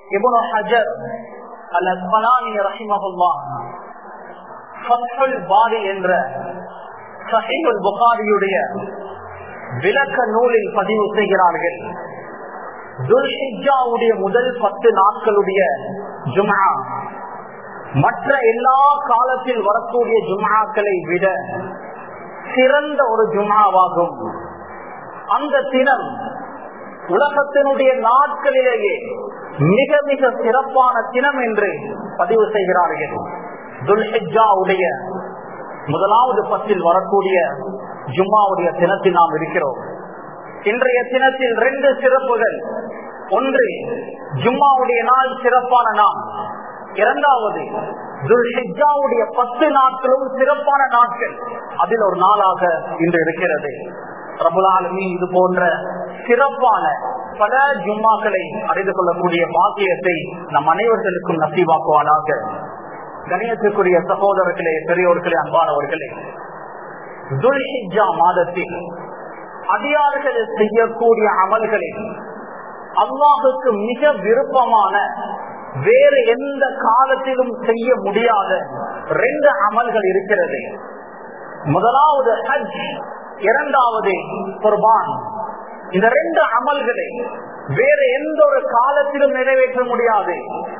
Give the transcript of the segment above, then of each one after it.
இப்னு ஹஜர் அல் அஸ்மலானி ரஹிமஹுல்லா ஃபத்ஹுல் பாரி என்ற சஹீஹுல் புகாரியுடைய விளக்க நூலில் பதிவு செய்கிறார்கள் துல்ஹிஜாவுடைய முதல் பத்து நாட்களுடைய ஜும்ஆ மற்ற எல்லா காலத்தில் வரக்கூடிய ஜும்ஆக்களை விட சிறந்த ஒரு ஜும்ஆவாகும் அந்த தினம் உலகத்தினுடைய நாட்களிலேயே மிக மிக சிறப்பான தினம் என்று பதிவு செய்கிறார்கள் துல்ஹிஜாவுடைய முதலாவது பத்தில் வரக்கூடிய ஜும்மாவுடைய தினத்தில் நாம் இருக்கிறோம் இன்றைய தினத்தில் ரெண்டு சிறப்புகள் ஒன்று ஜும்மாவுடைய நாள் சிறப்பான நாள் இரண்டாவது துல்ஹிஜாவுடைய பத்து நாட்களும் சிறப்பான நாட்கள் அதில் ஒரு நாளாக இன்று இருக்கிறது பிரபுலாலுமே இது போன்ற சிறப்பான பல ஜும்மாக்களை அடைந்து கொள்ளக்கூடிய பாக்கியத்தை நம் அனைவர்களுக்கும் நசீவாக்குவானாக கணியத்துக்குரிய சகோதரர்களே பெரியோர்களே அன்பானவர்களே துல்ஹிஜா மாதத்தில் அதிகாரிகள் செய்யக்கூடிய அமல்களில் அல்லாஹுக்கு மிக விருப்பமான வேறு எந்த காலத்திலும் செய்ய முடியாத ரெண்டு அமல்கள் இருக்கிறது முதலாவது ஹஜ் இரண்டாவது குர்பான் இந்த ரெண்டு அமல்களை வேற எந்த ஒரு காலத்திலும் நிறைவேற்ற முடியாது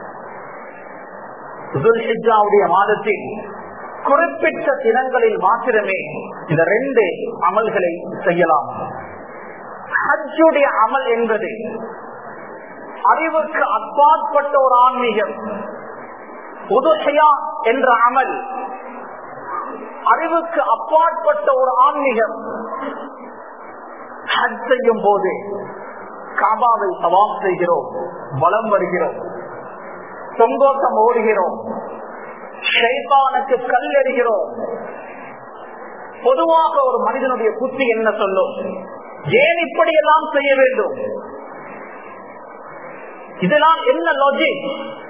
துல்ஹிஜாவுடைய மாதத்தில் குறிப்பிட்ட தினங்களில் மாத்திரமே இந்த ரெண்டு அமல்களை செய்யலாம் ஹஜ்ஜுடைய அமல் என்பது அறிவுக்கு அப்பாற்பட்ட ஒரு ஆன்மீகம் உதுஷயா என்ற அமல் அறிவுக்கு அப்பாற்பட்ட ஒரு ஆன்மீகம் ஹஜ் செய்யும் போது காபாவை சவாப் செய்கிறோம் வலம் வருகிறோம் தொங்கோட்டம் ஓடுகிறோம் ஷைத்தானுக்கு கல் எறிகிறோம் பொதுவாக ஒரு மனிதனுடைய புத்தி என்ன சொல்லும் ஏன் இப்படியெல்லாம் செய்ய வேண்டும் இதெல்லாம் என்ன லாஜிக்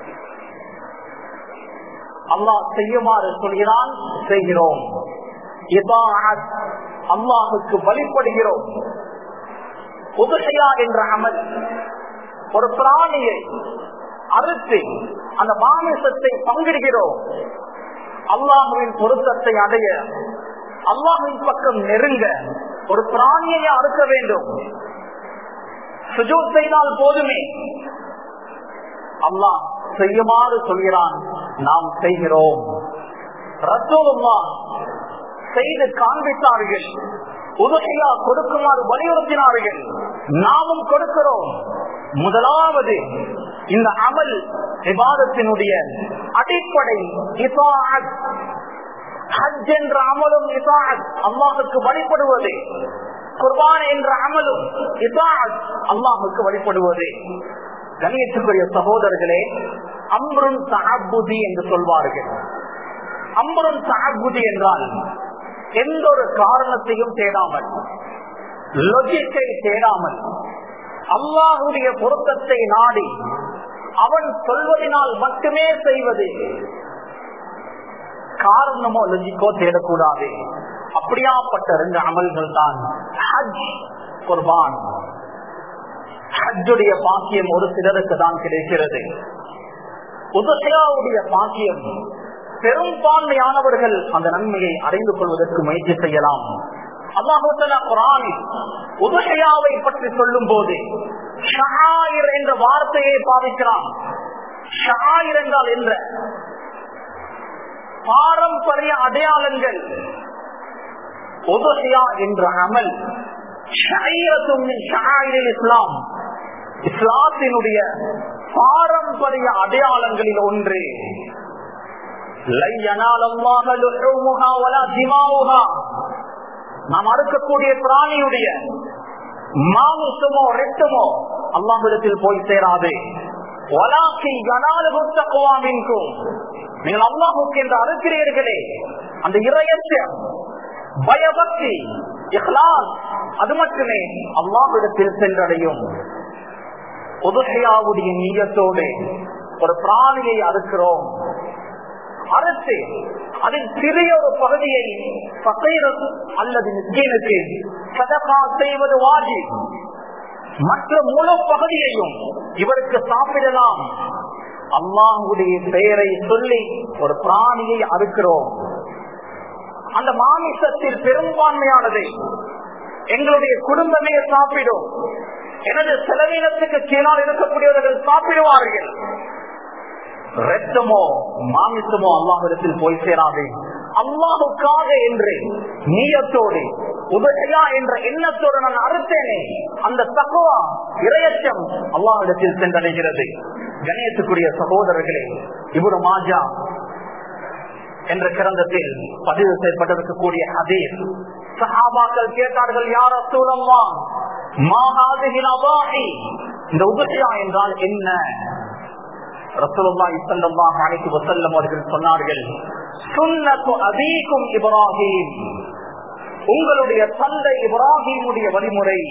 அல்லாஹ் செய்யுமாறு சொல்கிறான் செய்கிறோம் அல்லாஹுக்கு வழிபடுகிறோம் உதகையா என்ற அமல் ஒரு பிராணியை அறுத்து அந்த மாமிசத்தை பங்கிடுகிறோம் அல்லாஹுவின் பொருத்தத்தை அடைய அல்லாஹின் பக்கம் நெருங்க ஒரு பிராணியை அறுக்க வேண்டும் சுஜூத் செய்தால் போதுமே அல்லாஹ் செய்யுமாறு சொல்கிறான் நாம் செய்கிறோம் ரசோல்லா செய்து காண்பித்தார்கள் உதகையா கொடுக்குமாறு வலியுறுத்தினார்கள் நாமும் கொடுக்கிறோம் முதலாவது இந்த அமல் விவாதத்தினுடைய அடிப்படை ஹஜ் என்ற அமலும் அல்லாஹுக்கு வழிபடுவது குர்பான் என்ற அமலும் அல்லாஹுக்கு வழிபடுவது கணியத்துக்குரிய சகோதரர்களே அம்ருன் சஹபுதி என்று சொல்வார்கள் அம்ருன் சஹபுதி என்றால் எந்த ஒரு காரணத்தையும் தேடாமல் லொஜிக்கை தேடாமல் அல்லாஹுடைய பொருத்தத்தை நாடி அவன் சொல்வதனால் மட்டுமே செய்வது காரணமோ லொஜிக்கோ தேடக்கூடாது அப்படியாப்பட்ட ரெண்டு அமல்கள் தான் ஹஜ் குர்பான் ஹஜ்ஜுடைய பாக்கியம் ஒரு சிலருக்கு தான் கிடைக்கிறது உதசையாவுடைய பாக்கியம் பெரும்பான்மையானவர்கள் அந்த நன்மையை அறிந்து கொள்வதற்கு முயற்சி செய்யலாம் அல்லாஹுத்தலா குரானில் உதகையாவை பற்றி சொல்லும் போது ஷாயிர் என்ற வார்த்தையை பாதிக்கிறான் ஷாயிர் என்றால் என்ற பாரம்பரிய அடையாளங்கள் உதகையா என்ற அமல் இஸ்லாம் இஸ்லாத்தினுடைய பாரம்பரிய அடையாளங்களில் ஒன்று நாம் அறுக்கக்கூடிய பிராணியுடைய மாமிசமோ ரெட்டமோ அல்லாஹிடத்தில் போய் சேராது நீங்கள் அல்லாஹுக்கு என்று அறுக்கிறீர்களே அந்த இறையச்சம் பயபக்தி அது மட்டுமே அல்லாஹிடத்தில் சென்றடையும் உதகையாவுடைய நீயத்தோடு ஒரு பிராணியை அறுக்கிறோம் அறுத்து அதில் சிறிய ஒரு பகுதியை பசைரஸ் அல்லது நிச்சயனுக்கு சதகா செய்வது வாஜி மற்ற முழு பகுதியையும் இவருக்கு சாப்பிடலாம் அல்லாஹுடைய பெயரை சொல்லி ஒரு பிராணியை அறுக்கிறோம் அந்த மாமிசத்தில் பெரும்பான்மையானதை எங்களுடைய குடும்பமே சாப்பிடும் எனது செலவினத்துக்கு கீழால் இருக்கக்கூடியவர்கள் சாப்பிடுவார்கள் ரத்தமோ மாமிசமோ அல்லாஹிடத்தில் போய் சேராது அல்லாஹுக்காக என்று நீயத்தோடு உதகையா என்ற எண்ணத்தோடு நான் அறுத்தேனே அந்த தக்குவா இரையச்சம் அல்லாஹிடத்தில் சென்றடைகிறது கணேசத்துக்குரிய சகோதரர்களே இவரு மாஜா என்ற கிரந்தத்தில் பதிவு செய்யப்பட்டிருக்கக்கூடிய அதே சஹாபாக்கள் கேட்டார்கள் யார் அசூலம்மா மாகாதிகின் அவாஹி இந்த உபசியா என்றால் என்ன ரசூலுல்லாஹி ஸல்லல்லாஹு அலைஹி வஸல்லம் அவர்கள் சொன்னார்கள் சுன்னத்து அபீக்கும் இப்ராஹீம் உங்களுடைய தந்தை இப்ராஹிமுடைய வழிமுறை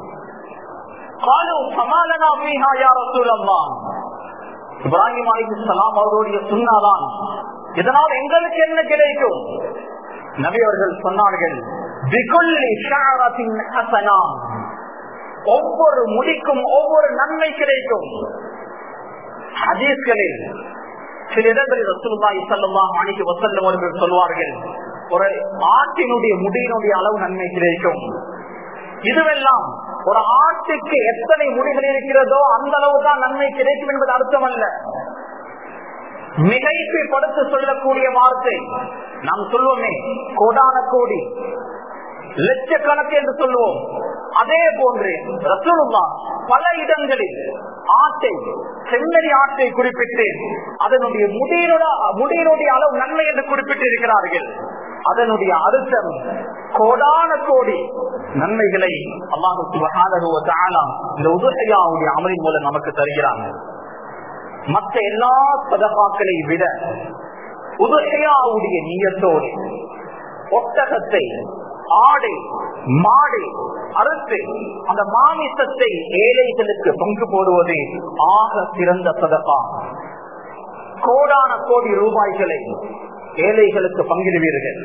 قالوا فما لنا فيها يا رسول الله இப்ராஹிம் அலைஹிஸ்ஸலாம் அவருடைய சுன்னாதான் இதனால் எங்களுக்கு என்ன கிடைக்கும் நபி அவர்கள் சொன்னார்கள் பிகுல்லி ஷஅரத்தின் ஹஸனா ஒவ்வொரு முடிக்கும் ஒவ்வொரு நன்மை கிடைக்கும் ஹதீஸ்களில் சில இடங்களில் ரசூலுல்லாஹி ஸல்லல்லாஹு அலைஹி வஸல்லம் அவர்கள் சொல்வார்கள் ஒரு ஆட்டினுடைய முடியினுடைய அளவு நன்மை கிடைக்கும் இதுவெல்லாம் ஒரு ஆட்டுக்கு எத்தனை முடிகள் இருக்கிறதோ அந்த அளவு தான் நன்மை கிடைக்கும் என்பது அர்த்தம் அல்ல மிகைப்பு படுத்து சொல்லக்கூடிய வார்த்தை நாம் சொல்லுவோமே கோடான கோடி லட்சக்கணக்கு என்று சொல்லுவோம் அதே போன்று ரசூலுல்லா பல இடங்களில் ஆட்டை செம்மறி ஆட்டை குறிப்பிட்டு அதனுடைய முடியினோட முடியினுடைய அளவு நன்மை என்று குறிப்பிட்டு இருக்கிறார்கள் அதனுடைய அர்த்தம் கோடான கோடி நன்மைகளை அல்லாஹு சுபஹானஹு வ தஆலா இந்த உதுஹையாவுடைய அமலின் மூலம் நமக்கு தருகிறாங்க மற்ற எல்லா சதகாக்களை விட உதுஹையாவுடைய நீயத்தோடு ஒட்டகத்தை ஆடை மாடை அறுத்து அந்த மாமிசத்தை ஏழைகளுக்கு பங்கு போடுவது ஆக சிறந்த சதகா கோடான கோடி ரூபாய்களை ஏழைகளுக்கு பங்கிடுவீர்கள்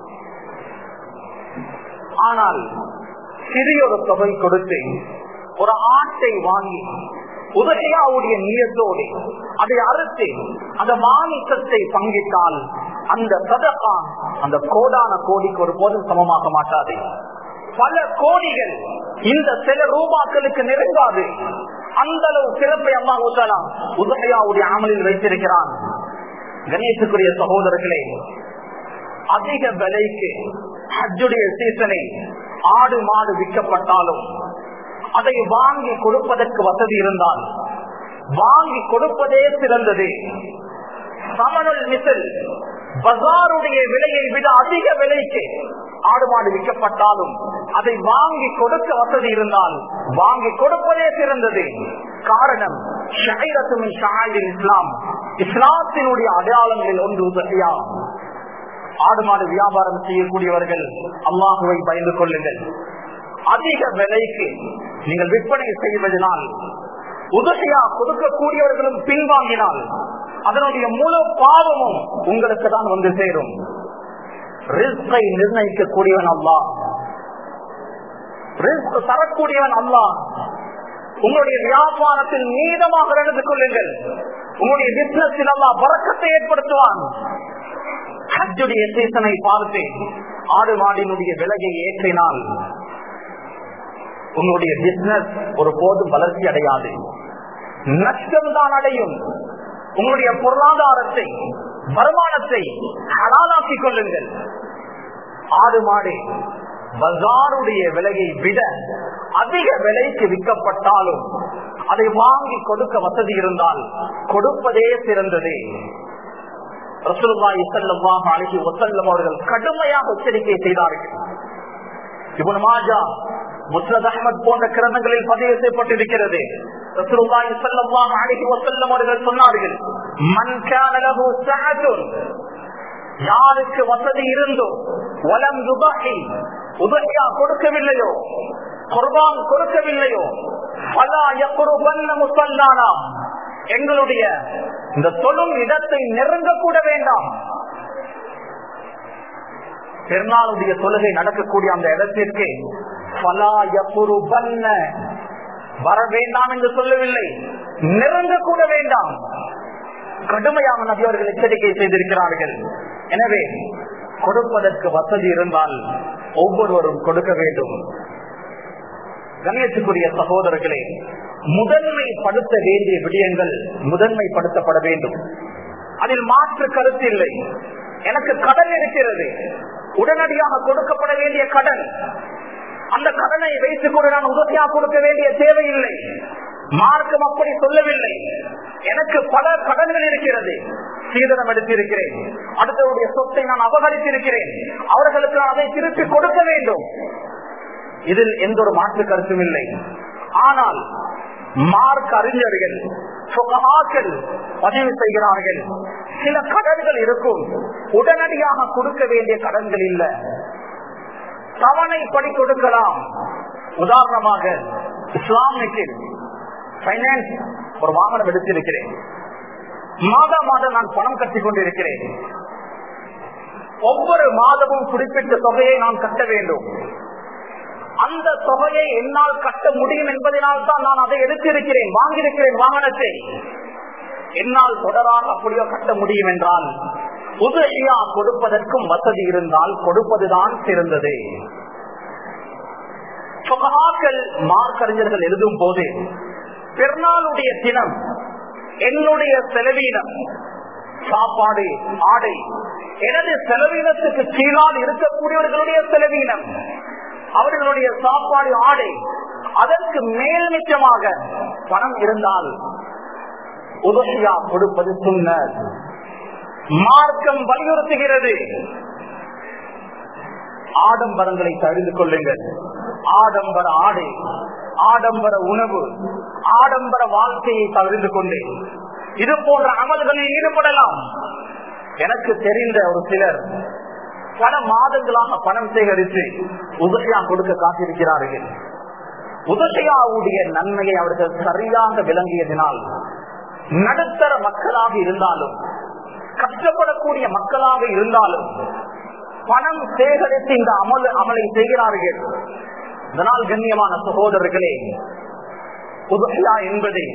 ஆனால் சிறியொரு தொகை கொடுத்து ஒரு ஆட்டை வாங்கி உதகையாவுடைய நீயத்தோடு அதை அறுத்து அந்த மாமிசத்தை பங்கிட்டால் அந்த சதகா அந்த கோடான கோடிக்கு ஒரு போதும் சமமாக மாட்டாது பல கோடிகள் இந்த சில ரூபாக்களுக்கு நெருங்காது அந்த அளவு சிறப்பை அம்மா ஊட்டலாம் உதகையாவுடைய அமலில் வைத்திருக்கிறான் கணேசுக்குரிய சகோதரர்களே அதிக விலைக்கு ஹஜ்ஜுடைய சீசனை ஆடு மாடு விற்கப்பட்டாலும் அதை வாங்கி கொடுப்பதற்கு வசதி இருந்தால் வாங்கி கொடுப்பதே சிறந்தது சமணல் மிசில் பசாருடைய விலையை விட அதிக விலைக்கு ஆடு மாடு விற்கப்பட்டாலும் அதை வாங்கி கொடுக்க வசதி இருந்தால் வாங்கி கொடுப்பதே சிறந்தது காரணம் ஷஹீரத்துமின் ஷஹாயில் இஸ்லாம் இஸ்லாத்தினுடைய அடையாளங்களில் ஒன்று உதவியா ஆடு மாடு வியாபாரம் செய்யக்கூடியவர்கள் அல்லாஹுவை பயந்து கொள்ளுங்கள் அதிக விலைக்கு நீங்கள் விற்பனை செய்வதனால் உதவியா கொடுக்கக்கூடியவர்களும் பின்வாங்கினால் அதனுடைய முழு பாவமும் உங்களுக்கு தான் வந்து சேரும் ரிஸ்கை நிர்ணயிக்கக்கூடியவன் அல்லா ரிஸ்க் தரக்கூடியவன் அல்லா உங்களுடைய வியாபாரத்தில் நீதமாக நடந்து கொள்ளுங்கள் உங்களுடைய பிசினஸில் அல்லா பறக்கத்தை ஏற்படுத்துவான் ஹஜ்ஜுடைய சீசனை பார்த்து ஆடு மாடினுடைய விலையை ஏற்றினால் உங்களுடைய பிசினஸ் ஒரு போதும் வளர்ச்சி அடையாது நஷ்டம் தான் அடையும் உங்களுடைய பொருளாதாரத்தை வருமானத்தை ஹலாலாக்கிக் கொள்ளுங்கள் ஆடு மாடு பஜாருடைய விலையை விட அதிக விலைக்கு விற்கப்பட்டாலும் அதை வாங்கி கொடுக்க வசதி இருந்தால் கொடுப்பதே சிறந்தது ரசூலுல்லாஹி ஸல்லல்லாஹு அலைஹி வஸல்லம் அவர்கள் கடுமையாக எச்சரிக்கை செய்தார்கள் இப்னு மாஜா முஸ்னத் அஹ்மத் போன்ற கிரந்தங்களில் பதிவு செய்யப்பட்டிருக்கிறது ரசூலுல்லாஹி ஸல்லல்லாஹு அலைஹி வஸல்லம் அவர்கள் சொன்னார்கள் மன் கான லஹு சஅதுன் யாருக்கு வசதி இருந்தோ வலம் யுபஹி உபஹியா கொடுக்கவில்லையோ குர்பான் கொடுக்கவில்லையோ ஃபலா யக்ருபன்ன முஸல்லானா எங்களுடைய இந்த தொழும் இடத்தை நெருங்க கூட வேண்டாம் பெருநாளுடைய தொழுகை நடக்கக்கூடிய அந்த இடத்திற்கு வர வேண்டாம் என்று சொல்லவில்லை நெருங்க கூட வேண்டாம் கடுமையாக நபி அவர்கள் எச்சரிக்கை செய்திருக்கிறார்கள் எனவே கொடுப்பதற்கு வசதி இருந்தால் ஒவ்வொருவரும் கொடுக்க வேண்டும் கணேசுக்குரிய சகோதரர்களே முதன்மைப்படுத்த வேண்டிய விடயங்கள் முதன்மைப்படுத்தப்பட வேண்டும் அதில் மாற்று கருத்து இல்லை எனக்கு கடன் இருக்கிறது உடனடியாக கொடுக்கப்பட வேண்டிய கடன் அந்த கடனை வைத்துக் கொண்டு நான் உதவியாக கொடுக்க வேண்டிய தேவையில்லை மார்க்கம் அப்படி சொல்லவில்லை எனக்கு பல கடன்கள் இருக்கிறது சீதனம் எடுத்திருக்கிறேன் அடுத்தவருடைய சொத்தை நான் அபகரித்திருக்கிறேன் அவர்களுக்கு நான் அதை திருப்பி கொடுக்க வேண்டும் இதில் எந்த ஒரு மாற்று கருத்தும் இல்லை ஆனால் மார்க் அறிஞர்கள் சுகமாக்கள் பதிவு செய்கிறார்கள் சில கடன்கள் இருக்கும் உடனடியாக கொடுக்க வேண்டிய கடன்கள் இல்ல தவணை படி கொடுக்கலாம் உதாரணமாக இஸ்லாமிக்கு பைனான்ஸ் ஒரு வாகனம் எடுத்திருக்கிறேன் மாத மாதம் நான் பணம் கட்டிக் கொண்டிருக்கிறேன் ஒவ்வொரு மாதமும் குறிப்பிட்ட தொகையை நான் கட்ட வேண்டும் அந்த தொகையை என்னால் கட்ட முடியும் என்பதனால் தான் நான் அதை எடுத்திருக்கிறேன் வாங்கியிருக்கிறேன் வாகனத்தை என்னால் தொடராக அப்படியோ கட்ட முடியும் என்றால் உதவியா கொடுப்பதற்கும் வசதி இருந்தால் கொடுப்பதுதான் சிறந்தது சுகமாக்கள் மார்க்கறிஞர்கள் எழுதும் போது பெருநாளுடைய தினம் என்னுடைய செலவீனம் சாப்பாடு ஆடை எனது செலவீனத்துக்கு கீழால் இருக்கக்கூடியவர்களுடைய செலவீனம் அவர்களுடைய சாப்பாடு ஆடை அதற்கு மேல் மிச்சமாக பணம் இருந்தால் உதவியா கொடுப்பது சுண்ண மார்க்கம் வலியுறுத்துகிறது ஆடம்பரங்களை தழுந்து கொள்ளுங்கள் ஆடம்பர ஆடை ஆடம்பர உணவு ஆடம்பர வாழ்க்கையை தவிர்த்து கொண்டு இது போன்ற அமல்களில் ஈடுபடலாம் எனக்கு தெரிந்த ஒரு சிலர் பல மாதங்களாக பணம் சேகரித்து உதவியா கொடுக்க காத்திருக்கிறார்கள் உதவியாவுடைய நன்மையை அவர்கள் சரியாக விளங்கியதினால் நடுத்தர மக்களாக இருந்தாலும் கஷ்டப்படக்கூடிய மக்களாக இருந்தாலும் பணம் சேகரித்து இந்த அமல் அமலை செய்கிறார்கள் இதனால் கண்ணியமான சகோதரர்களே உதவியா என்பது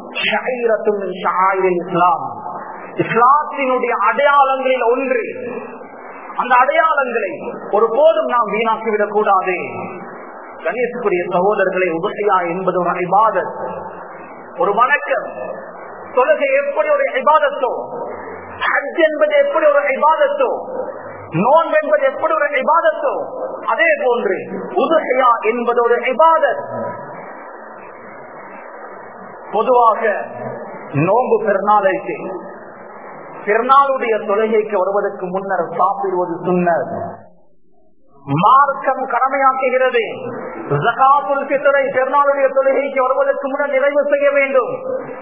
இஸ்லாம் இஸ்லாத்தினுடைய அடையாளங்களில் ஒன்று அந்த அடையாளங்களை ஒரு போதும் நாம் வீணாக்கிவிடக் கூடாது கணேசுக்குரிய சகோதரர்களை உபசையா என்பது ஒரு ஐபாதத் ஒரு வணக்கம் தொழுகை எப்படி ஒரு ஐபாதத்தோ ஹஜ் என்பது எப்படி ஒரு ஐபாதத்தோ நோன்பு என்பது எப்படி ஒரு ஐபாதத்தோ அதே போன்று உதகையா என்பது ஒரு ஐபாதத் பொதுவாக நோன்பு பெருநாளைக்கு பெருநாளுடைய தொழுகைக்கு வருவதற்கு முன்னர் சாப்பிடுவது சுன்னர் மார்க்கம் கடமையாக்குகிறது ஜகாத்துல் பித்தரை பெருநாளுடைய தொழுகைக்கு வருவதற்கு முன்னர் நிறைவு செய்ய வேண்டும்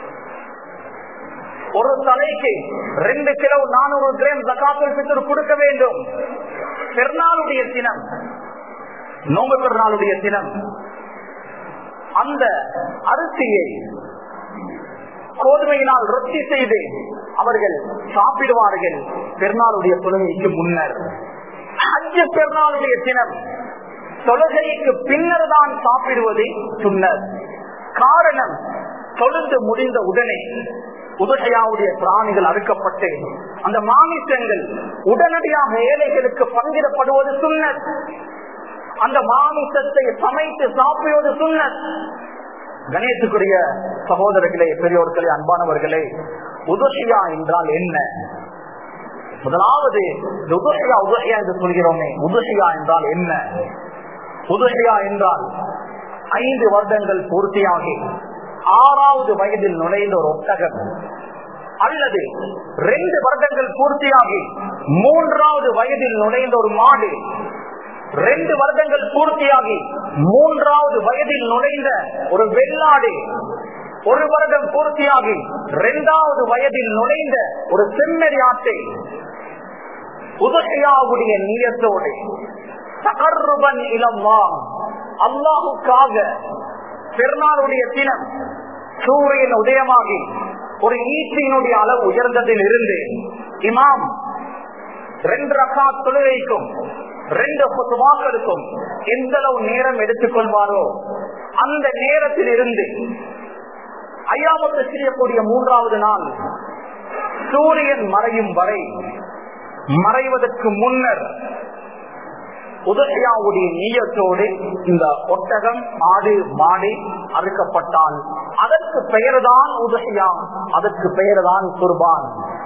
ஒரு தலைக்கு ரெண்டு கிலோ நானூறு கிராம் ஜகாத்துல் பித்தர் கொடுக்க வேண்டும் பெருநாளுடைய தினம் நோம்பு பெருநாளுடைய தினம் அந்த அரிசியை கோதுமையினால் ரொட்டி செய்து அவர்கள் சாப்பிடுவார்கள் பெருநாளுடைய தொழுகைக்கு முன்னர் அஞ்சு பெருநாளுடைய தினம் தொழுகைக்கு பின்னர் தான் சாப்பிடுவது சுன்னர் காரணம் தொழுந்து முடிந்த உடனே உதகையாவுடைய பிராணிகள் அறுக்கப்பட்டு அந்த மாமிசங்கள் உடனடியாக ஏழைகளுக்கு பங்கிடப்படுவது சுன்னர் அந்த மாமிசத்தை சமைத்து சாப்பிடுவது சுன்னர் கணேசுக்குரிய சகோதரர்களே பெரியோர்களே அன்பானவர்களே உதசியா என்றால் என்ன முதலாவது உதசியா உதசியா என்று சொல்கிறோமே உதசியா என்றால் என்ன உதசியா என்றால் ஐந்து வருடங்கள் பூர்த்தியாகி ஆறாவது வயதில் நுழைந்த ஒரு ஒட்டகம் அல்லது ரெண்டு வருடங்கள் பூர்த்தியாகி மூன்றாவது வயதில் நுழைந்த ஒரு மாடு ரெண்டு வருடங்கள் பூர்த்தியாகி மூன்றாவது வயதில் நுழைந்த ஒரு வெள்ளாடு ஒரு வருடம் பூர்த்தியாகி இரண்டாவது வயதில் நுழைந்த ஒரு செம்மறி ஆட்டை உதகையாவுடைய நீயத்தோடு தகர்ருபன் இளம்மா அல்லாஹுக்காக பெருநாளுடைய தினம் சூரியன் உதயமாகி ஒரு ஈட்டியினுடைய அளவு உயர்ந்ததில் இருந்து இமாம் ரெண்டு ரக்கா தொழுகைக்கும் ரெண்டு வாக்களுக்கும் எந்த அளவு நேரம் எடுத்துக் கொள்வாரோ அந்த நேரத்தில் இருந்து ஐயாமத்து செய்யக்கூடிய மூன்றாவது நாள் சூரியன் மறையும் வரை மறைவதற்கு முன்னர் உதகையாவுடைய நீயத்தோடு இந்த ஒட்டகம் ஆடு மாடு அறுக்கப்பட்டால் அதற்கு பெயர்தான் உதகையா அதற்கு பெயர்தான் குர்பான்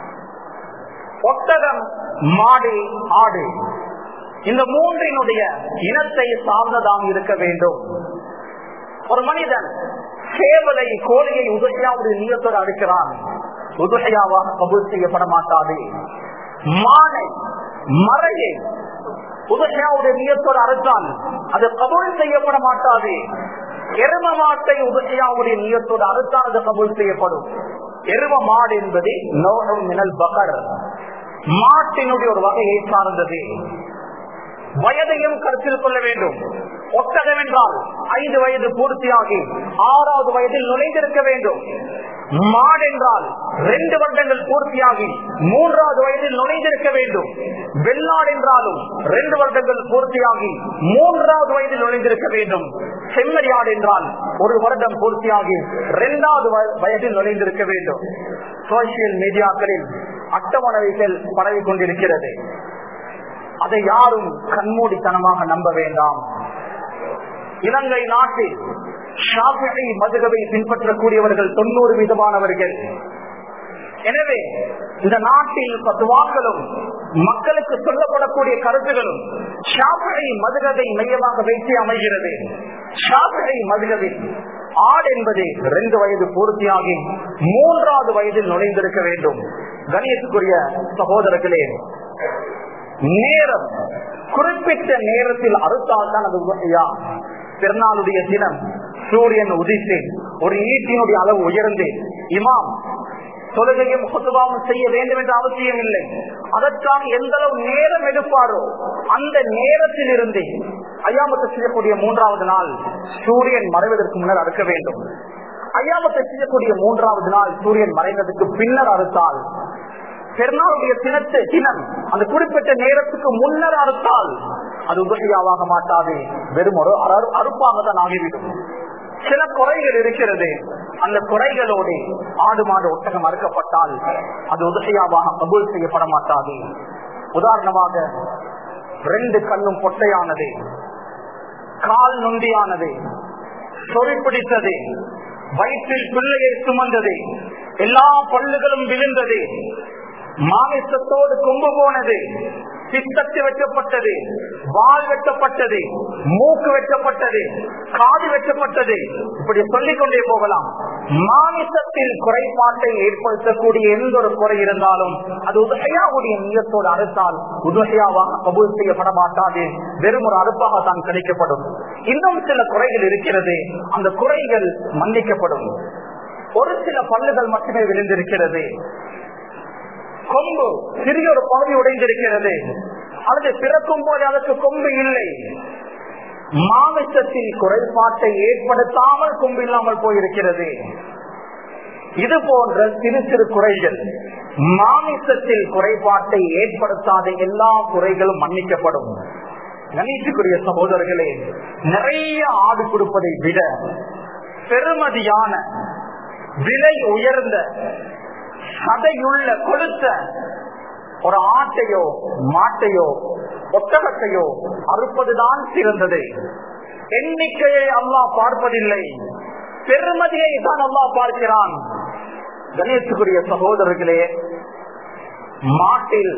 ஒட்டகம் மாடு ஆடு இந்த மூன்றினுடைய இனத்தை சார்ந்ததாக இருக்க வேண்டும் ஒரு மனிதன் சேவலை கோழியை உதகையாவுடைய நீயத்தோடு அறுக்கிறான் உதகையாவாக கபூல் செய்யப்பட மாட்டாது மானை மறையை உதகையாவுடைய நீயத்தோடு அறுத்தால் அது கபூல் செய்யப்பட மாட்டாது எரும மாட்டை உதகையாவுடைய நீயத்தோடு அறுத்தால் அது கபூல் செய்யப்படும் எரும மாடு என்பது நோகம் மினல் பகர் மாட்டினுடைய ஒரு வகையை சார்ந்தது வயதையும் கருத்தில் கொள்ள வேண்டும் ஒட்டகம் என்றால் ஐந்து வயது பூர்த்தியாகி ஆறாவது வயதில் நுழைந்திருக்க வேண்டும் மாடு என்றால் ரெண்டு வருடங்கள் பூர்த்தியாகி மூன்றாவது வயதில் நுழைந்திருக்க வேண்டும் வெள்ளாடு என்றாலும் ரெண்டு வருடங்கள் பூர்த்தியாகி மூன்றாவது வயதில் நுழைந்திருக்க வேண்டும் செம்மறியாடு என்றால் ஒரு வருடம் பூர்த்தியாகி இரண்டாவது வயதில் நுழைந்திருக்க வேண்டும் சோசியல் மீடியாக்களில் அட்டவணைகள் பரவி கொண்டிருக்கிறது அதை யாரும் கண்மூடித்தனமாக நம்ப வேண்டாம் இலங்கை நாட்டில் ஷாஃபி மதுகவை பின்பற்றக்கூடியவர்கள் தொண்ணூறு விதமானவர்கள் எனவே இந்த நாட்டில் பத்துவாக்களும் மக்களுக்கு சொல்லப்படக்கூடிய கருத்துகளும் ஷாஃபி மதுகவை மையமாக வைத்து அமைகிறது ஷாஃபி மதுகவில் ஆடு என்பது ரெண்டு வயது பூர்த்தியாகி மூன்றாவது வயதில் நுழைந்திருக்க வேண்டும் கணியத்துக்குரிய சகோதரர்களே நேரம் குறிப்பிட்ட நேரத்தில் அறுத்தால் தான் அது உதவியா திருநாளுடைய தினம் சூரியன் உதித்து ஒரு ஈட்டினுடைய அளவு உயர்ந்து இமாம் தொழுகையும் குத்துபாவும் செய்ய வேண்டும் என்ற அவசியம் இல்லை அதற்காக எந்த அளவு நேரம் எடுப்பாரோ அந்த நேரத்தில் இருந்து ஐயாமத்தை செய்யக்கூடிய மூன்றாவது நாள் சூரியன் மறைவதற்கு முன்னர் அறுக்க வேண்டும் ஐயாமத்தை செய்யக்கூடிய மூன்றாவது நாள் சூரியன் மறைந்ததுக்கு பின்னர் அறுத்தால் பெருநாளுடைய தினத்து தினம் அந்த குறிப்பிட்ட நேரத்துக்கு முன்னர் அறுத்தால் அது உதவியாவாக மாட்டாது வெறும் ஒரு அறுப்பாக தான் ஆகிவிடும் சில குறைகள் இருக்கிறது அந்த குறைகளோடு ஆடு மாடு ஒட்டகம் அறுக்கப்பட்டால் அது உதவியாவாக கபூல் செய்யப்பட மாட்டாது உதாரணமாக ரெண்டு கண்ணும் பொட்டையானது கால் நொண்டியானது சொறி பிடித்தது வயிற்றில் பிள்ளையை சுமந்தது எல்லா பல்லுகளும் விழுந்தது மாமிசத்தோடு கொம்பு போனது பித்தத்து வெட்டப்பட்டது வால் வெட்டப்பட்டது மூக்கு வெட்டப்பட்டது காது வெட்டப்பட்டது இப்படி சொல்லிக் கொண்டே போகலாம் மாமிசத்தில் குறைபாட்டை ஏற்படுத்தக்கூடிய எந்த ஒரு குறை இருந்தாலும் அது உதகையாவுடைய நீயத்தோடு அறுத்தால் உதகையாவாக கபூல் செய்யப்பட மாட்டாது வெறும் ஒரு அறுப்பாக தான் கிடைக்கப்படும் இன்னும் சில குறைகள் இருக்கிறது அந்த குறைகள் மன்னிக்கப்படும் ஒரு சில பல்லுகள் மட்டுமே விழுந்திருக்கிறது கொம்பு சிறிய ஒரு பகுதி உடைந்திருக்கிறது அல்லது பிறக்கும் போது அதற்கு கொம்பு இல்லை மாமிசத்தில் குறைபாட்டை ஏற்படுத்தாமல் கொம்பு இல்லாமல் போயிருக்கிறது இது போன்ற சிறு சிறு குறைகள் மாமிசத்தில் குறைபாட்டை ஏற்படுத்தாத எல்லா குறைகளும் மன்னிக்கப்படும் கணேசுக்குரிய சகோதரர்களே நிறைய ஆடு கொடுப்பதை விட பெருமதியான விலை உயர்ந்த சதையுள்ள கொளுத்த ஒரு ஆட்டையோ மாட்டையோ ஒட்டகத்தையோ அறுப்பதுதான் சிறந்தது எண்ணிக்கையை அல்லாஹ் பார்ப்பதில்லை பெருமதியை தான் அல்லாஹ் பார்க்கிறான் கணேசுக்குரிய சகோதரர்களே மாட்டில்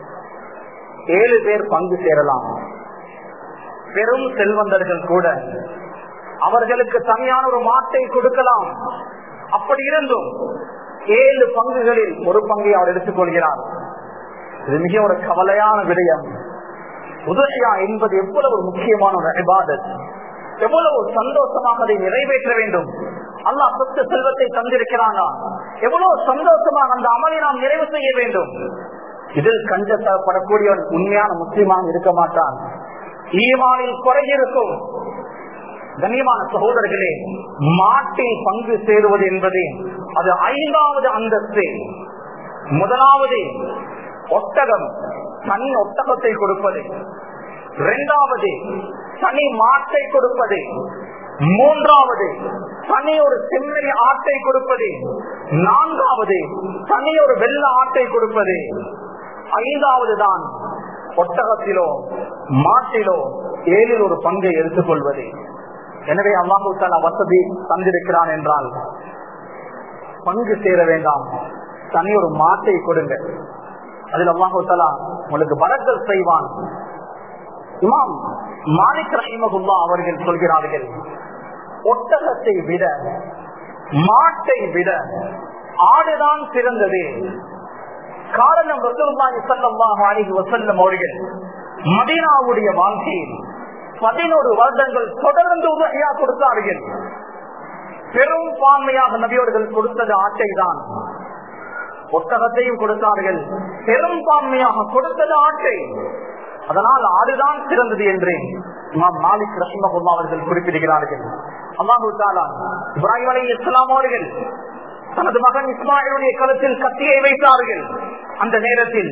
ஏழு பேர் பங்கு சேரலாம் பெரும் செல்வந்தர்கள் கூட அவர்களுக்கு தனியான ஒரு மாட்டை கொடுக்கலாம் அப்படி இருந்தும் ஏழு பங்குகளில் ஒரு பங்கை அவர் எடுத்துக் கொள்கிறார் இது மிக ஒரு கவலையான விடயம் உதவியா என்பது எவ்வளவு ஒரு முக்கியமான ஒரு இபாதத் எவ்வளவு சந்தோஷமாக அதை நிறைவேற்ற வேண்டும் அல்லாஹ் சொத்து செல்வத்தை தந்திருக்கிறானா எவ்வளவு சந்தோஷமாக அந்த அமலை நாம் நிறைவு செய்ய வேண்டும் இதில் கஞ்சப்படக்கூடியவன் உண்மையான முஸ்லீமாக இருக்க மாட்டான் ஈமானில் குறை இருக்கும் கண்ணியமான சகோதரர்களே மாட்டில் பங்கு சேருவது என்பது அது ஐந்தாவது அந்தஸ்து முதலாவது ஒட்டகம் தனி ஒட்டகத்தை கொடுப்பது இரண்டாவது தனி மாட்டை கொடுப்பது மூன்றாவது தனி ஒரு செம்மறி ஆட்டை கொடுப்பது நான்காவது தனி ஒரு வெள்ள ஆட்டை கொடுப்பது ஐந்தாவது தான் ஒட்டகத்திலோ மாட்டிலோ ஏழில் ஒரு பங்கை எடுத்துக்கொள்வது எனவே அல்லாஹு தாலா வசதி தந்திருக்கிறான் என்றால் பங்கு சேர வேண்டாம் தனி ஒரு மாட்டை கொடுங்க அதில் அல்லாஹு தாலா உங்களுக்கு வரக்கல் செய்வான் இமாம் மாலிக் ரஹிமகுல்லா அவர்கள் சொல்கிறார்கள் ஒட்டகத்தை விட மாட்டை விட ஆடுதான் சிறந்தது காரணம் ரசூலுல்லாஹி ஸல்லல்லாஹு அலைஹி வஸல்லம் அவர்கள் மதீனாவுடைய வாழ்க்கையில் பதினோரு வருடங்கள் தொடர்ந்து உதவியா கொடுத்தார்கள் பெரும் பான்மையாக நபியவர்கள் கொடுத்தது ஆட்டை தான் ஒட்டகத்தையும் கொடுத்தார்கள் பெரும் பான்மையாக கொடுத்தது ஆட்டை அதனால் ஆடுதான் சிறந்தது என்று இமாம் மாலிக் ரஹிமகுல்லா அவர்கள் குறிப்பிடுகிறார்கள் அல்லாஹு தாலா இப்ராஹிம் அலி இஸ்லாம் அவர்கள் தனது மகன் இஸ்மாயிலுடைய கருத்தில் கத்தியை வைத்தார்கள் அந்த நேரத்தில்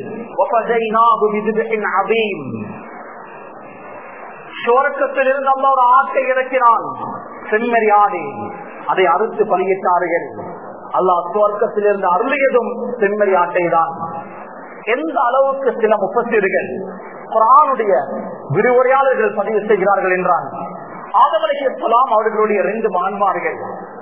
சோரக்கத்தில் இருந்து அல்ல ஒரு ஆட்டை இறக்கினான் செம்மறி ஆடு அதை அறுத்து பலியிட்டார்கள் அல்லாஹ் சுவர்க்கத்தில் இருந்து அருளியதும் செம்மறி ஆட்டை தான் எந்த அளவுக்கு சில முப்பத்தீர்கள் குரானுடைய விரிவுரையாளர்கள் பதிவு செய்கிறார்கள் என்றான் ஆதமலைக்கு சொல்லாம் அவர்களுடைய ரெண்டு மகன்மார்கள்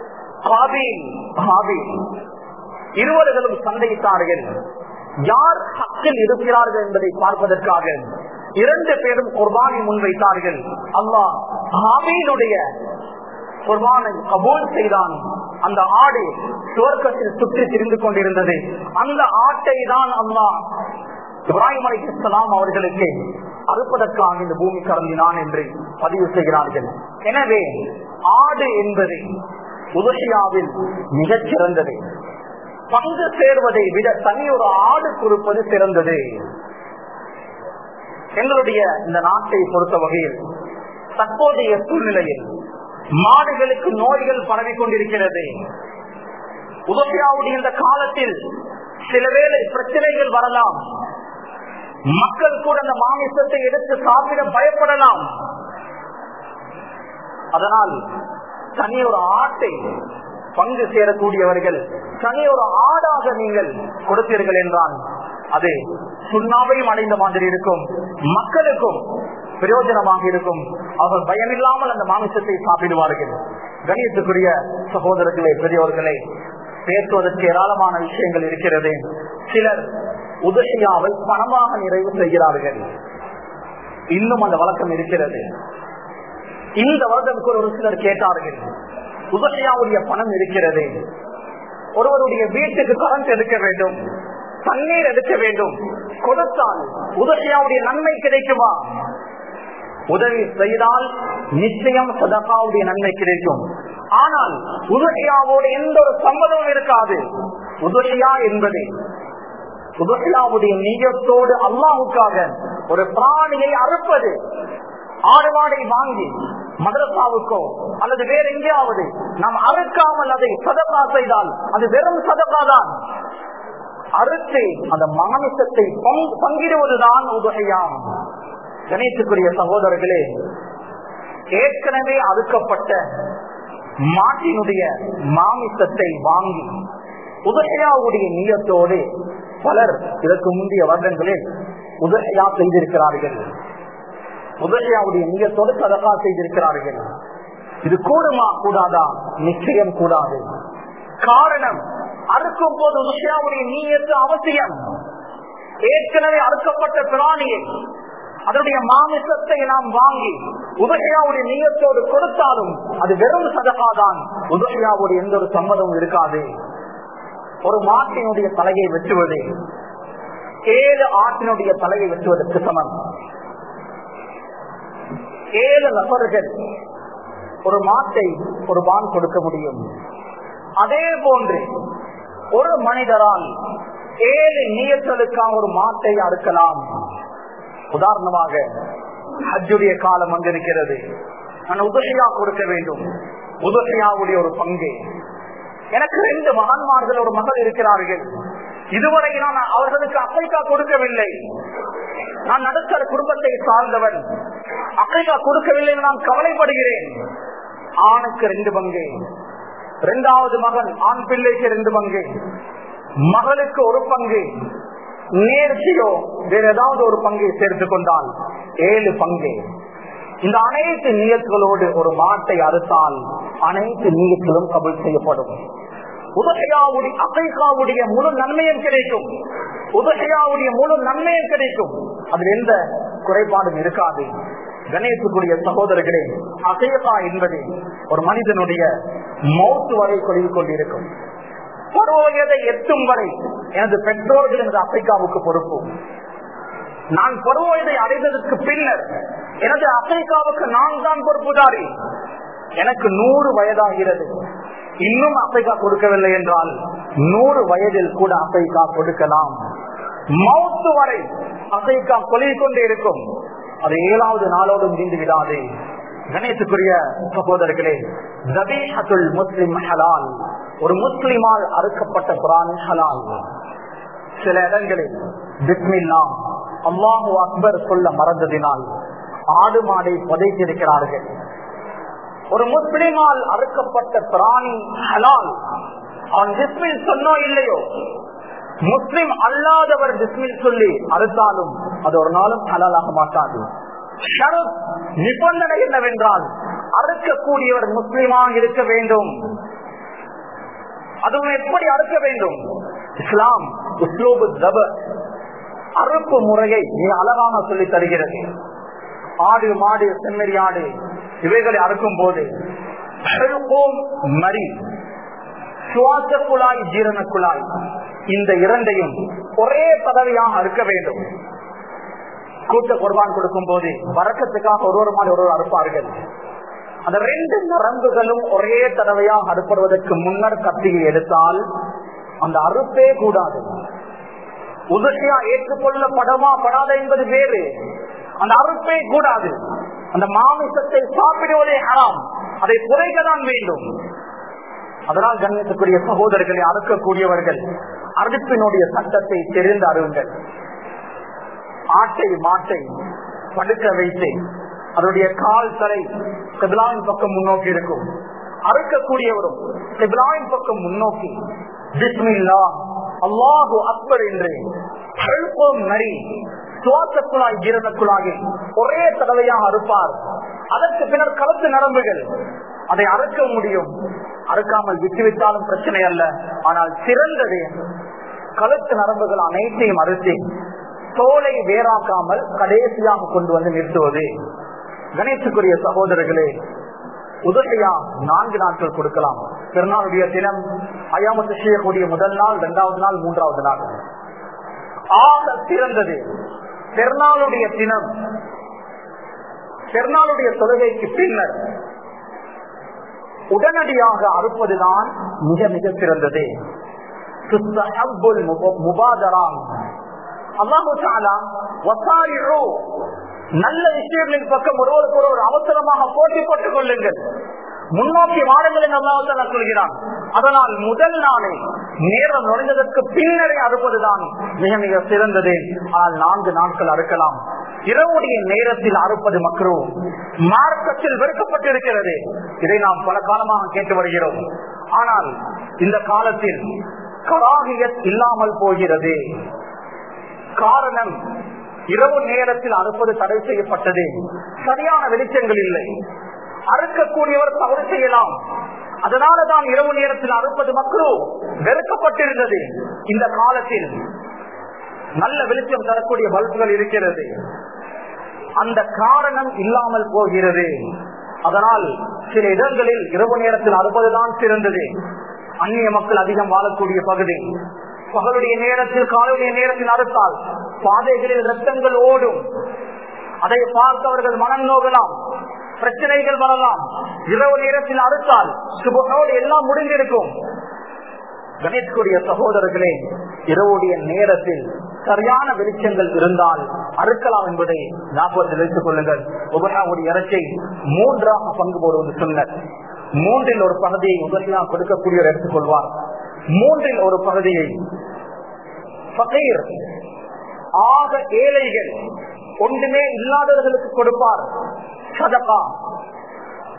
இருவர்களும் சண்டையிட்டார்கள் யார் ஹக்கில் இருக்கிறார்கள் என்பதை பார்ப்பதற்காக இரண்டு பேரும் குர்பானை முன்வைத்தார்கள் அல்லாஹ் ஹாபீனுடைய குர்பானை கபூல் செய்தான் அந்த ஆடு சுவர்க்கத்தில் சுற்றி திரிந்து கொண்டிருந்தது அந்த ஆட்டை தான் அல்லாஹ் இப்ராஹிம் அலி இஸ்லாம் அவர்களுக்கு அறுப்பதற்காக இந்த பூமி கறந்தினான் என்று பதிவு செய்கிறார்கள் எனவே ஆடு என்பது உதவியாவில் மிகச் சிறந்தது பங்கு சேர்வதை விட தனி ஒரு ஆடு கொடுப்பது சிறந்தது எங்களுடைய இந்த நாட்டை பொறுத்த வகையில் தற்போதைய சூழ்நிலையில் மாடுகளுக்கு நோய்கள் பரவி கொண்டிருக்கிறது உதவியாவுடைய இந்த காலத்தில் சில வேளை பிரச்சனைகள் வரலாம் மக்கள் கூட அந்த மாமிசத்தை எடுத்து சாப்பிட பயப்படலாம் அதனால் தனி ஒரு ஆட்டை பங்கு சேரக்கூடியவர்கள் தனி ஒரு ஆடாக நீங்கள் கொடுத்தீர்கள் என்றால் அது சுண்ணாவையும் அடைந்த மாதிரி இருக்கும் மக்களுக்கும் பிரயோஜனமாக இருக்கும் அவர்கள் பயமில்லாமல் அந்த மாமிசத்தை சாப்பிடுவார்கள் கணியத்துக்குரிய சகோதரர்களே பெரியவர்களே பேசுவதற்கு ஏராளமான விஷயங்கள் இருக்கிறது சிலர் உதவியாவை பணமாக நிறைவு செய்கிறார்கள் இன்னும் அந்த வழக்கம் இருக்கிறது இந்த வருடம் கூட ஒரு சிலர் கேட்டார்கள் உதவியாவுடைய பணம் இருக்கிறது ஒருவருடைய வீட்டுக்கு கரண்ட் எடுக்க வேண்டும் தண்ணீர் எடுக்க வேண்டும் கொடுத்தால் உதவியாவுடைய நன்மை கிடைக்குமா உதவி செய்தால் நிச்சயம் சதகாவுடைய நன்மை கிடைக்கும் ஆனால் உதவியாவோடு எந்த ஒரு சம்மதமும் இருக்காது உதவியா என்பது உதவியாவுடைய நீயத்தோடு அல்லாவுக்காக ஒரு பிராணியை அறுப்பது ஆடு மாடை வாங்கி மதரசாவுக்கோ அல்லது வேற எங்கேயாவது நாம் அறுக்காமல் அதை சதப்பா செய்தால் அது வெறும் சதப்பா தான் அறுத்து அந்த மாமிசத்தை பங்கிடுவதுதான் உதகையாம் கணேசுக்குரிய சகோதரர்களே ஏற்கனவே அறுக்கப்பட்ட மாட்டினுடைய மாமிசத்தை வாங்கி உதகையாவுடைய நீயத்தோடு பலர் இதற்கு முந்தைய வருடங்களில் உதகையா செய்திருக்கிறார்கள் உதகையாவுடைய நீயத்தோடு சதகா செய்திருக்கிறார்கள் இது கூடுமா கூடாதா நிச்சயம் கூடாது காரணம் அறுக்கும் போது உதகையாவுடைய நீயத்து அவசியம் ஏற்கனவே அறுக்கப்பட்ட பிராணியை அதனுடைய மாமிசத்தை நாம் வாங்கி உதகையாவுடைய நீயத்தோடு கொடுத்தாலும் அது வெறும் சதகாதான் உதகையாவுடைய எந்த ஒரு சம்மதமும் இருக்காது ஒரு மாட்டினுடைய தலையை வெட்டுவது ஏழு ஆட்டினுடைய தலையை வெட்டுவதற்கு சமம் ஏழு நபர்கள் ஒரு மாட்டை ஒரு பான் கொடுக்க முடியும் அதே போன்று ஒரு மனிதரால் ஏழு நீயத்தலுக்காக ஒரு மாட்டை அறுக்கலாம் உதாரணமாக ஹஜ்ஜுடைய காலம் வந்திருக்கிறது நான் உதவியா கொடுக்க வேண்டும் உதவியாவுடைய ஒரு பங்கு எனக்கு ரெண்டு மகன்மார்கள் ஒரு மகள் இருக்கிறார்கள் இதுவரை நான் அவர்களுக்கு அசைக்கா கொடுக்கவில்லை நான் நடுத்தர குடும்பத்தை சார்ந்தவன் அசைக்கா கொடுக்கவில்லை நான் கவலைப்படுகிறேன் ஆணுக்கு ரெண்டு பங்கு இரண்டாவது மகன் ஆண் பிள்ளைக்கு ரெண்டு பங்கு மகளுக்கு ஒரு பங்கு நேர்ச்சியோ வேற ஏதாவது ஒரு பங்கை சேர்த்துக் கொண்டால் ஏழு பங்கு இந்த அனைத்து நீயத்துகளோடு ஒரு மாட்டை அறுத்தால் அனைத்து நீயத்திலும் கபல் செய்யப்படும் உதகையாவுடைய அசைகாவுடைய முழு நன்மையும் கிடைக்கும் உதகையாவுடைய முழு நன்மையும் கிடைக்கும் அதில் எந்த குறைபாடும் இருக்காது கணேசத்துக்குரிய சகோதரர்களே அசையகா என்பது ஒரு மனிதனுடைய மௌத்து வரை கொழுவி கொண்டிருக்கும் பருவ வயதை எட்டும் வரை எனது பெற்றோர்கள் எனது அசைக்காவுக்கு பொறுப்பு நான் பருவ வயதை அடைந்ததற்கு பின்னர் எனது அசைக்காவுக்கு நான் தான் பொறுப்புதாரி எனக்கு நூறு வயதாகிறது இன்னும் அசைக்கா கொடுக்கவில்லை என்றால் நூறு வயதில் கூட அசைக்கா கொடுக்கலாம் மவுத்து வரை அசைக்கா கொலிக் கொண்டே இருக்கும் அது ஏழாவது நாளோடு முடிந்து விடாது கணேசுக்குரிய சகோதரர்களே ஜபீஹத்துல் முஸ்லிம் ஹலால் ஒரு முஸ்லிமால் அறுக்கப்பட்ட குரான் ஹலால் சில இடங்களில் பிஸ்மில்லா அல்லாஹு அக்பர் சொல்ல மறந்ததினால் ஆடு மாடை புதைத்திருக்கிறார்கள் ஒரு முஸ்லிமால் அறுக்கப்பட்ட பிராணி ஹலால் அவன் பிஸ்மில் சொன்னோ இல்லையோ முஸ்லிம் அல்லாதவர் பிஸ்மில் சொல்லி அறுத்தாலும் அது ஒரு நாளும் ஹலாலாக மாட்டாது நிபந்தனை என்னவென்றால் அறுக்கக்கூடியவர் முஸ்லிமாக இருக்க வேண்டும் அதுவும் எப்படி அறுக்க வேண்டும் இஸ்லாம் உஸ்லோபு தப அறுப்பு முறையை மிக அழகாக சொல்லி தருகிறது ஆடு மாடு செம்மறி ஆடு இவைகளை அறுக்கும் போது மறி சுவாச குழாய் ஜீரண குழாய் இந்த இரண்டையும் ஒரே பதவியாக அறுக்க வேண்டும் கூட்ட குர்பான் கொடுக்கும் போது வரக்கத்துக்காக ஒரு ஒரு மாதிரி ஒரு அறுப்பார்கள் அந்த ரெண்டு நரம்புகளும் ஒரே தடவையாக அறுப்படுவதற்கு முன்னர் கத்தியை எடுத்தால் அந்த அறுப்பே கூடாது உதவியா ஏற்றுக்கொள்ளப்படமா படாத என்பது வேறு அந்த அறுப்பே கூடாது அந்த மாமிசத்தை சாப்பிடுவதே ஹராம் அதை குறைக்கதான் வேண்டும் அதனால் கண்ணியத்துக்குரிய சகோதரர்களை அறுக்கக்கூடியவர்கள் அறுப்பினுடைய சட்டத்தை தெரிந்து அருங்கள் ஆட்டை மாட்டை படுக்க வைத்து அதனுடைய கால் தலை கபிலாவின் பக்கம் முன்னோக்கி இருக்கும் அறுக்கக்கூடியவரும் கபிலாவின் பக்கம் முன்னோக்கி பிஸ்மில்லா அல்லாஹு அக்பர் என்று அழுப்பம் நரி சுவாச குழாய் ஜீரண குழாயில் ஒரே தடவையாக அறுப்பார் அதற்கு பின்னர் கலத்து நரம்புகள் அதை அறுக்க முடியும் அறுக்காமல் விட்டுவிட்டாலும் பிரச்சனை அல்ல ஆனால் சிறந்தது கழுத்து நரம்புகள் அனைத்தையும் அறுத்து தோலை வேறாக்காமல் கடைசியாக கொண்டு வந்து நிறுத்துவது கணேசுக்குரிய சகோதரர்களே உதவியா நான்கு நாட்கள் கொடுக்கலாம் திருநாளுடைய தினம் அயாமத்து செய்யக்கூடிய முதல் நாள் இரண்டாவது நாள் மூன்றாவது நாள் ஆக சிறந்தது பெருநாளுடைய தினம் பெருநாளுடைய தொழுகைக்கு பின்னர் உடனடியாக அறுப்பதுதான் மிக மிக சிறந்தது முபாதரான் அல்லாஹு நல்ல விஷயங்களின் பக்கம் ஒருவருக்கு ஒரு அவசரமாக போட்டி போட்டுக் கொள்ளுங்கள் முன்னோக்கி வாருங்கள் என்று அல்லாஹால சொல்கிறான் அதனால் முதல் நாளை நேரம் நுழைந்ததற்கு பின்னரே அறுப்பதுதான் மிக மிக சிறந்தது ஆனால் நான்கு நாட்கள் அறுக்கலாம் இரவுடைய நேரத்தில் அறுப்பது மக்களோ மார்க்கத்தில் வெறுக்கப்பட்டிருக்கிறது இதை நாம் பல காலமாக கேட்டு வருகிறோம் ஆனால் இந்த காலத்தில் கராகியத் இல்லாமல் போகிறது காரணம் இரவு நேரத்தில் அறுப்பது தடை செய்யப்பட்டது சரியான வெளிச்சங்கள் இல்லை அறுக்கக்கூடியவர் தவறு செய்யலாம் அதனாலதான் இரவு நேரத்தில் அறுப்பது மக்களும் வெறுக்கப்பட்டிருந்தது இந்த காலத்தில் நல்ல வெளிச்சம் தரக்கூடிய பல்புகள் இருக்கிறது அந்த காரணம் இல்லாமல் போகிறது அதனால் சில இடங்களில் இரவு நேரத்தில் அறுப்பதுதான் சிறந்தது அந்நிய மக்கள் அதிகம் வாழக்கூடிய பகுதி பகலுடைய நேரத்தில் காலையுடைய நேரத்தில் அறுத்தால் பாதைகளில் ரத்தங்கள் ஓடும் அதை பார்த்தவர்கள் மனம் நோகலாம் பிரச்சனைகள் வரலாம் இரவு நேரத்தில் அறுத்தால் சுபகோடு எல்லாம் முடிந்திருக்கும் கணேஷ்குரிய சகோதரர்களே இரவுடைய நேரத்தில் சரியான வெளிச்சங்கள் இருந்தால் அறுக்கலாம் என்பதை ஞாபகத்தில் வைத்துக் கொள்ளுங்கள் உபகாவுடைய இறச்சை மூன்றாக பங்கு போடுவது சொன்னர் மூன்றில் ஒரு பகுதியை உதவியா கொடுக்கக்கூடியவர் எடுத்துக்கொள்வார் மூன்றில் ஒரு பகுதியை பகைர் ஆக ஏழைகள் ஒன்றுமே இல்லாதவர்களுக்கு கொடுப்பார் சதகா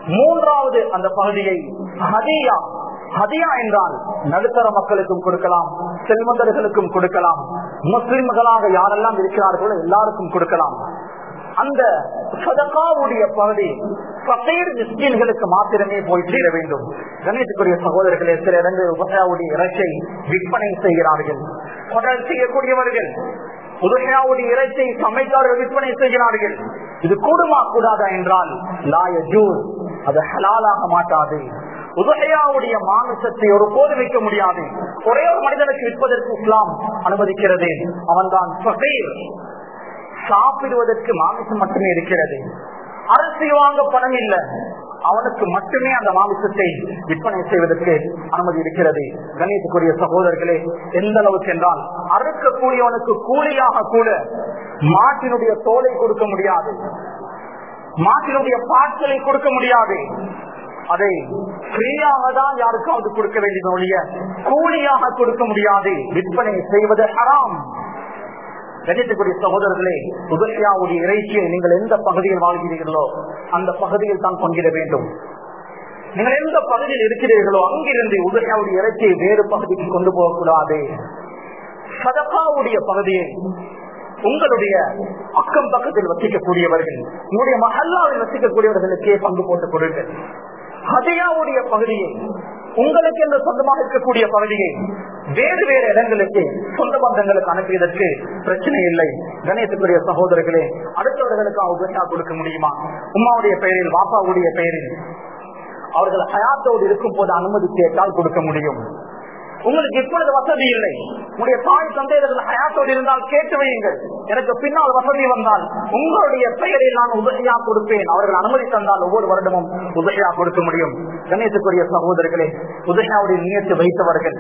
மூன்றாவது அந்த பகுதியை ஹதியா ஹதியா என்றால் நடுத்தர மக்களுக்கும் கொடுக்கலாம் செல்வந்தர்களுக்கும் கொடுக்கலாம் முஸ்லிம்களாக யாரெல்லாம் இருக்கிறார்களோ எல்லாருக்கும் கொடுக்கலாம் அந்த சதகாவுடைய பகுதி பசேர் மிஸ்கின்களுக்கு மாத்திரமே போய் சேர வேண்டும் கணேசுக்குரிய சகோதரர்களே சில இடங்கள் உபயாவுடைய இறைச்சை விற்பனை செய்கிறார்கள் கொடல் செய்யக்கூடியவர்கள் உதயாவுடைய இறைச்சை சமைத்தார்கள் விற்பனை செய்கிறார்கள் இது கூடுமா கூடாதா என்றால் லாய ஜூஸ் அது ஹலாலாக மாட்டாது உதகையாவுடைய மாமிசத்தை ஒரு போது வைக்க முடியாது ஒரே ஒரு மனிதனுக்கு விற்பதற்கு இஸ்லாம் அனுமதிக்கிறது அவன்தான் ஃபகீர் சாப்பிடுவதற்கு மாமிசம் மட்டுமே இருக்கிறது அரிசி வாங்க பணம் இல்லை அவனுக்கு மட்டுமே அந்த மாமிசத்தை விற்பனை செய்வதற்கு அனுமதி இருக்கிறது கணேசக்குரிய சகோதரர்களே எந்த அளவுக்கு என்றால் அறுக்கக்கூடியவனுக்கு கூலியாக கூட மாட்டினுடைய தோலை கொடுக்க முடியாது மாட்டினுடைய பாட்களை கொடுக்க முடியாது அதை ஃப்ரீயாக தான் யாருக்காவது கொடுக்க வேண்டிய ஒழிய கூலியாக கொடுக்க முடியாது விற்பனை செய்வது ஹராம் கணித்துக்குரிய சகோதரர்களே உதவியாவுடைய இறைச்சியை நீங்கள் எந்த பகுதியில் வாழ்கிறீர்களோ அந்த பகுதியில் தான் பங்கிட வேண்டும் நீங்கள் எந்த பகுதியில் இருக்கிறீர்களோ அங்கிருந்து உதவியாவுடைய இறைச்சியை வேறு பகுதிக்கு கொண்டு போகக்கூடாது சதகாவுடைய பகுதியை உங்களுடைய அக்கம் பக்கத்தில் வசிக்கக்கூடியவர்கள் உங்களுடைய மஹல்லாவில் வசிக்கக்கூடியவர்களுக்கே பங்கு போட்டுக் கொடுங்கள் ஹதியாவுடைய பகுதியை உங்களுக்கு என்று சொந்தமாக இருக்கக்கூடிய பகுதியை வேறு வேறு இடங்களுக்கு சொந்த பந்தங்களுக்கு அனுப்பியதற்கு பிரச்சனை இல்லை கணேசத்துக்குரிய சகோதரர்களே அடுத்தவர்களுக்கு உபசா கொடுக்க முடியுமா உமாவுடைய பெயரில் வாப்பாவுடைய பெயரில் அவர்கள் ஹயாத்தோடு இருக்கும் போது அனுமதி கேட்டால் கொடுக்க முடியும் உங்களுக்கு இப்பொழுது வசதி இல்லை உங்களுடைய தாய் தந்தையர்கள் ஹயாத்தோடு இருந்தால் கேட்டு வையுங்கள் எனக்கு பின்னால் வசதி வந்தால் உங்களுடைய பெயரில் நான் உதவியா கொடுப்பேன் அவர்கள் அனுமதி தந்தால் ஒவ்வொரு வருடமும் உதவியா கொடுக்க முடியும் கணேசக்குரிய சகோதரர்களே உதயாவுடைய நியத்து வைத்தவர்கள்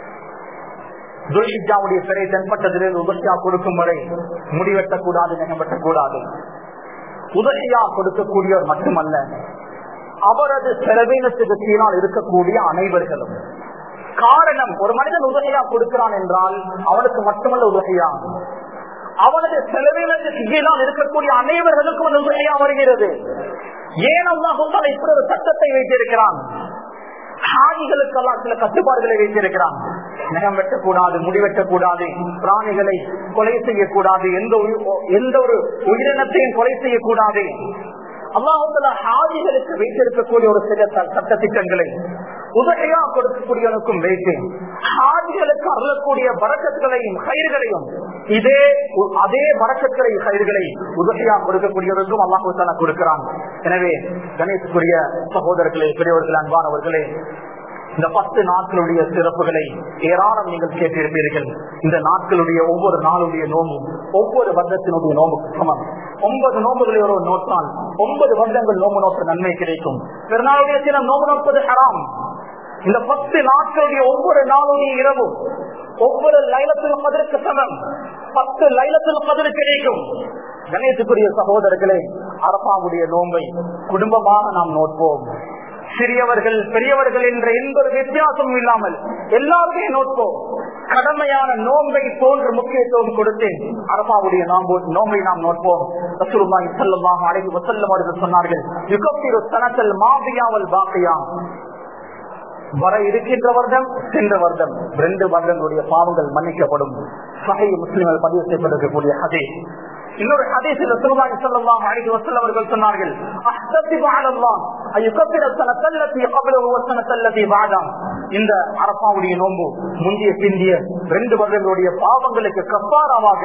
துல்ஹிஜாவுடைய சிறை தென்பட்டதிலிருந்து உதவியா கொடுக்கும் வரை முடிவெட்டக்கூடாது நினைவெட்டக்கூடாது உதவியா கொடுக்கக்கூடியவர் மட்டுமல்ல அவரது செலவீனத்துக்கு கீழால் இருக்கக்கூடிய அனைவர்களும் காரணம் ஒரு மனிதன் உதவியா கொடுக்கிறான் என்றால் அவனுக்கு மட்டுமல்ல உதவியா அவனது செலவினத்துக்கு கீழால் இருக்கக்கூடிய அனைவர்களுக்கும் அந்த உதவியா வருகிறது ஏன் அல்லாஹால இப்படி ஒரு சட்டத்தை வைத்திருக்கிறான் ஹாஜிகளுக்கெல்லாம் சில கட்டுப்பாடுகளை வைத்திருக்கிறான் நகம் வெட்டக்கூடாது முடிவெட்டக்கூடாது பிராணிகளை கொலை செய்யக்கூடாது எந்த எந்த ஒரு உயிரினத்தையும் கொலை செய்யக்கூடாது அல்லாஹால ஹாஜிகளுக்கு வைத்திருக்கக்கூடிய ஒரு சில சட்ட திட்டங்களை உதகையா கொடுக்கக்கூடியவனுக்கும் வைத்து ஹாஜிகளுக்கு அருளக்கூடிய வரக்கத்துகளையும் கயிர்களையும் இதே அதே வரக்கத்துகளை கயிர்களை உதகையா கொடுக்கக்கூடியவருக்கும் அல்லாஹால கொடுக்கிறான் எனவே கணேசுக்குரிய சகோதரர்களே பெரியவர்கள் அன்பானவர்களே இந்த பத்து நாட்களுடைய சிறப்புகளை ஏராளம் நீங்கள் கேட்டிருப்பீர்கள் இந்த நாட்களுடைய ஒவ்வொரு நாளுடைய நோம்பும் ஒவ்வொரு வருடத்தினுடைய நோம்புக்கு சமம் ஒன்பது நோம்புகளை ஒரு நோட்டால் ஒன்பது வருடங்கள் நோம்பு நோக்க நன்மை கிடைக்கும் பிறநாளுடைய தினம் நோம்பு நோப்பது ஹராம் இந்த பத்து நாட்களுடைய ஒவ்வொரு நாளுடைய இரவும் ஒவ்வொரு லைலத்திலும் பதிலுக்கு சமம் பத்து லைலத்திலும் பதில் கிடைக்கும் கணேசுக்குரிய சகோதரர்களே அரபாவுடைய நோம்பை குடும்பமாக நாம் நோட்போம் சிறியவர்கள் பெரியவர்கள் என்ற எந்த ஒரு வித்தியாசமும் இல்லாமல் எல்லாருமே நோட்போம் கடமையான நோன்பை போன்று முக்கியத்துவம் கொடுத்து அரபாவுடைய நோம்பை நாம் நோட்போம் ரசூலுல்லாஹி ஸல்லல்லாஹு அலைஹி வஸல்லம் அவர்கள் சொன்னார்கள் யுகப்பிரு சனத்தல் மாபியாவல் பாக்கியா வர இருக்கின்ற வருடம் சென்ற வருடம் ரெண்டு வருடங்களுடைய பாவங்கள் மன்னிக்கப்படும் சகை முஸ்லிம்கள் பதிவு செய்யப்பட்டிருக்கக்கூடிய அதே இன்னொரு ஹதீஸில் ரசூலுல்லாஹி ஸல்லல்லாஹு அலைஹி வஸல்லம் அவர்கள் சொன்னார்கள் அஹ்தசிபு அலல்லாஹ் அய்யுகப்பிர ஸனத்தல்லதி قبله வஸனத்தல்லதி பாதம் இந்த அரபாவுடைய நோன்பு முந்திய பிந்திய ரெண்டு வருடங்களுடைய பாவங்களுக்கு கஃபாராவாக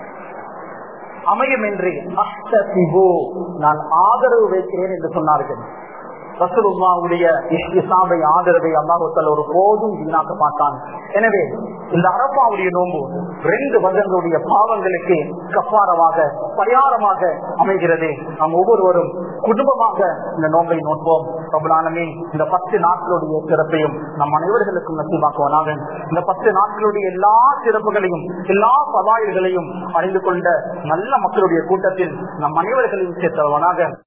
அமையும் என்று அஹ்தசிபு நான் ஆதரவு வைக்கிறேன் என்று சொன்னார்கள் ரசூலுல்லாவுடைய இஸ்லாமை ஆதரவை அல்லாஹால ஒரு போதும் வீணாக்க மாட்டான் எனவே இந்த அரப்பாவுடைய நோன்பு ரெண்டு வருடங்களுடைய பாவங்களுக்கு கப்பாரமாக பரிகாரமாக அமைகிறது நாம் ஒவ்வொருவரும் குடும்பமாக இந்த நோன்பை நோட்போம் பிரபலானமே இந்த பத்து நாட்களுடைய சிறப்பையும் நம் அனைவர்களுக்கும் நசிவாக்குவனாக இந்த பத்து நாட்களுடைய எல்லா சிறப்புகளையும் எல்லா சவால்களையும் அறிந்து கொண்ட நல்ல மக்களுடைய கூட்டத்தில் நம் அனைவர்களையும் சேர்த்தவனாக